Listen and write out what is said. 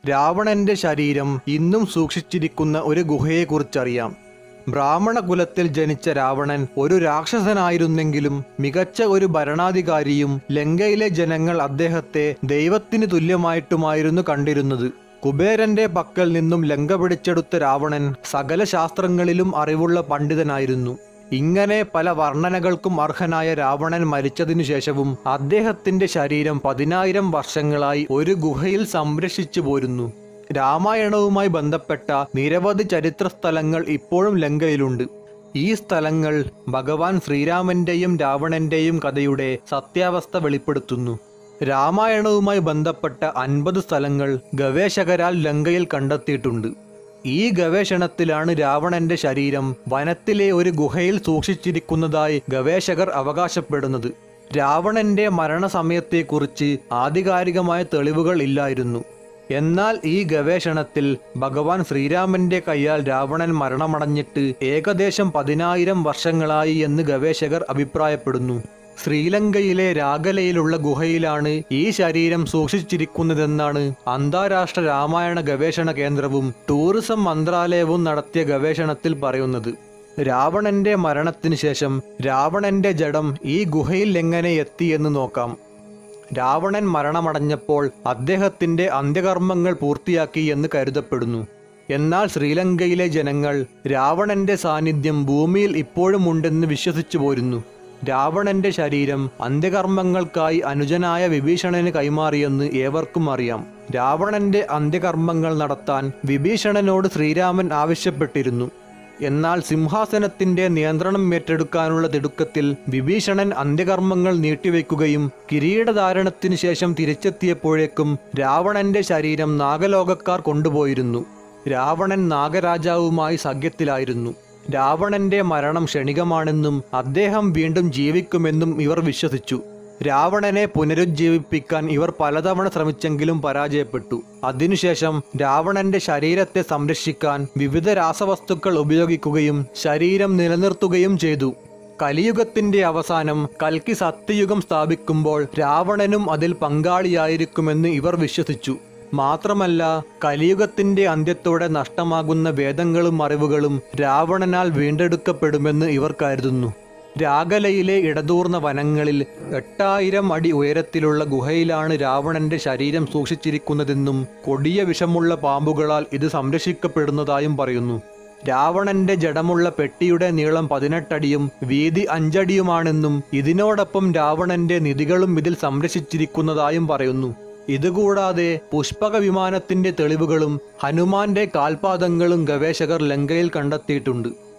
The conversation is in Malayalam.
രാവണന്റെ ശരീരം ഇന്നും സൂക്ഷിച്ചിരിക്കുന്ന ഒരു ഗുഹയെക്കുറിച്ചറിയാം ബ്രാഹ്മണ കുലത്തിൽ ജനിച്ച രാവണൻ ഒരു രാക്ഷസനായിരുന്നെങ്കിലും മികച്ച ഒരു ഭരണാധികാരിയും ലങ്കയിലെ ജനങ്ങൾ അദ്ദേഹത്തെ ദൈവത്തിന് തുല്യമായിട്ടുമായിരുന്നു കണ്ടിരുന്നത് കുബേരന്റെ പക്കൽ നിന്നും ലങ്ക പിടിച്ചെടുത്ത രാവണൻ സകല ശാസ്ത്രങ്ങളിലും അറിവുള്ള പണ്ഡിതനായിരുന്നു ഇങ്ങനെ പല വർണ്ണനകൾക്കും അർഹനായ രാവണൻ മരിച്ചതിനു ശേഷവും അദ്ദേഹത്തിന്റെ ശരീരം പതിനായിരം വർഷങ്ങളായി ഒരു ഗുഹയിൽ സംരക്ഷിച്ചു പോരുന്നു രാമായണവുമായി ബന്ധപ്പെട്ട നിരവധി ചരിത്ര സ്ഥലങ്ങൾ ഇപ്പോഴും ലങ്കയിലുണ്ട് ഈ സ്ഥലങ്ങൾ ഭഗവാൻ ശ്രീരാമന്റെയും രാവണന്റെയും കഥയുടെ സത്യാവസ്ഥ വെളിപ്പെടുത്തുന്നു രാമായണവുമായി ബന്ധപ്പെട്ട അൻപത് സ്ഥലങ്ങൾ ഗവേഷകരാൽ ലങ്കയിൽ കണ്ടെത്തിയിട്ടുണ്ട് ഈ ഗവേഷണത്തിലാണ് രാവണന്റെ ശരീരം വനത്തിലെ ഒരു ഗുഹയിൽ സൂക്ഷിച്ചിരിക്കുന്നതായി ഗവേഷകർ അവകാശപ്പെടുന്നത് രാവണന്റെ മരണസമയത്തെക്കുറിച്ച് ആധികാരികമായ തെളിവുകൾ ഇല്ലായിരുന്നു എന്നാൽ ഈ ഗവേഷണത്തിൽ ഭഗവാൻ ശ്രീരാമന്റെ കൈയാൽ രാവണൻ മരണമടഞ്ഞിട്ട് ഏകദേശം പതിനായിരം വർഷങ്ങളായി എന്ന് ഗവേഷകർ അഭിപ്രായപ്പെടുന്നു ശ്രീലങ്കയിലെ രാഗലയിലുള്ള ഗുഹയിലാണ് ഈ ശരീരം സൂക്ഷിച്ചിരിക്കുന്നതെന്നാണ് അന്താരാഷ്ട്ര രാമായണ ഗവേഷണ കേന്ദ്രവും ടൂറിസം മന്ത്രാലയവും നടത്തിയ ഗവേഷണത്തിൽ പറയുന്നത് രാവണന്റെ മരണത്തിന് ശേഷം രാവണന്റെ ജഡം ഈ ഗുഹയിൽ എങ്ങനെ എത്തി എന്ന് നോക്കാം രാവണൻ മരണമടഞ്ഞപ്പോൾ അദ്ദേഹത്തിന്റെ അന്ത്യകർമ്മങ്ങൾ പൂർത്തിയാക്കി എന്ന് കരുതപ്പെടുന്നു എന്നാൽ ശ്രീലങ്കയിലെ ജനങ്ങൾ രാവണന്റെ സാന്നിധ്യം ഭൂമിയിൽ ഇപ്പോഴും ഉണ്ടെന്ന് വിശ്വസിച്ചു പോരുന്നു രാവണന്റെ ശരീരം അന്ത്യകർമ്മങ്ങൾക്കായി അനുജനായ വിഭീഷണന് കൈമാറിയെന്ന് ഏവർക്കും അറിയാം രാവണന്റെ അന്ത്യകർമ്മങ്ങൾ നടത്താൻ വിഭീഷണനോട് ശ്രീരാമൻ ആവശ്യപ്പെട്ടിരുന്നു എന്നാൽ സിംഹാസനത്തിന്റെ നിയന്ത്രണം ഏറ്റെടുക്കാനുള്ള തിടുക്കത്തിൽ വിഭീഷണൻ അന്ത്യകർമ്മങ്ങൾ നീട്ടിവെക്കുകയും കിരീടധാരണത്തിനു ശേഷം തിരിച്ചെത്തിയപ്പോഴേക്കും രാവണന്റെ ശരീരം നാഗലോകക്കാർ കൊണ്ടുപോയിരുന്നു രാവണൻ നാഗരാജാവുമായി സഖ്യത്തിലായിരുന്നു രാവണന്റെ മരണം ക്ഷണികമാണെന്നും അദ്ദേഹം വീണ്ടും ജീവിക്കുമെന്നും ഇവർ വിശ്വസിച്ചു രാവണനെ പുനരുജ്ജീവിപ്പിക്കാൻ ഇവർ പലതവണ ശ്രമിച്ചെങ്കിലും പരാജയപ്പെട്ടു അതിനുശേഷം രാവണന്റെ ശരീരത്തെ സംരക്ഷിക്കാൻ വിവിധ രാസവസ്തുക്കൾ ഉപയോഗിക്കുകയും ശരീരം നിലനിർത്തുകയും ചെയ്തു കലിയുഗത്തിന്റെ അവസാനം കൽക്കി സത്യയുഗം സ്ഥാപിക്കുമ്പോൾ രാവണനും അതിൽ പങ്കാളിയായിരിക്കുമെന്ന് ഇവർ വിശ്വസിച്ചു മാത്രമല്ല കലിയുഗത്തിന്റെ അന്ത്യത്തോടെ നഷ്ടമാകുന്ന വേദങ്ങളും അറിവുകളും രാവണനാൽ വീണ്ടെടുക്കപ്പെടുമെന്ന് ഇവർ കരുതുന്നു രാഗലയിലെ ഇടതൂർന്ന വനങ്ങളിൽ എട്ടായിരം അടി ഉയരത്തിലുള്ള ഗുഹയിലാണ് രാവണന്റെ ശരീരം സൂക്ഷിച്ചിരിക്കുന്നതെന്നും കൊടിയ വിഷമുള്ള പാമ്പുകളാൽ ഇത് സംരക്ഷിക്കപ്പെടുന്നതായും പറയുന്നു രാവണന്റെ ജഡമുള്ള പെട്ടിയുടെ നീളം പതിനെട്ടടിയും വീതി അഞ്ചടിയുമാണെന്നും ഇതിനോടൊപ്പം രാവണന്റെ നിധികളും ഇതിൽ സംരക്ഷിച്ചിരിക്കുന്നതായും പറയുന്നു ഇതുകൂടാതെ പുഷ്പക വിമാനത്തിന്റെ തെളിവുകളും ഹനുമാന്റെ കാൽപാദങ്ങളും ഗവേഷകർ ലങ്കയിൽ കണ്ടെത്തിയിട്ടുണ്ട്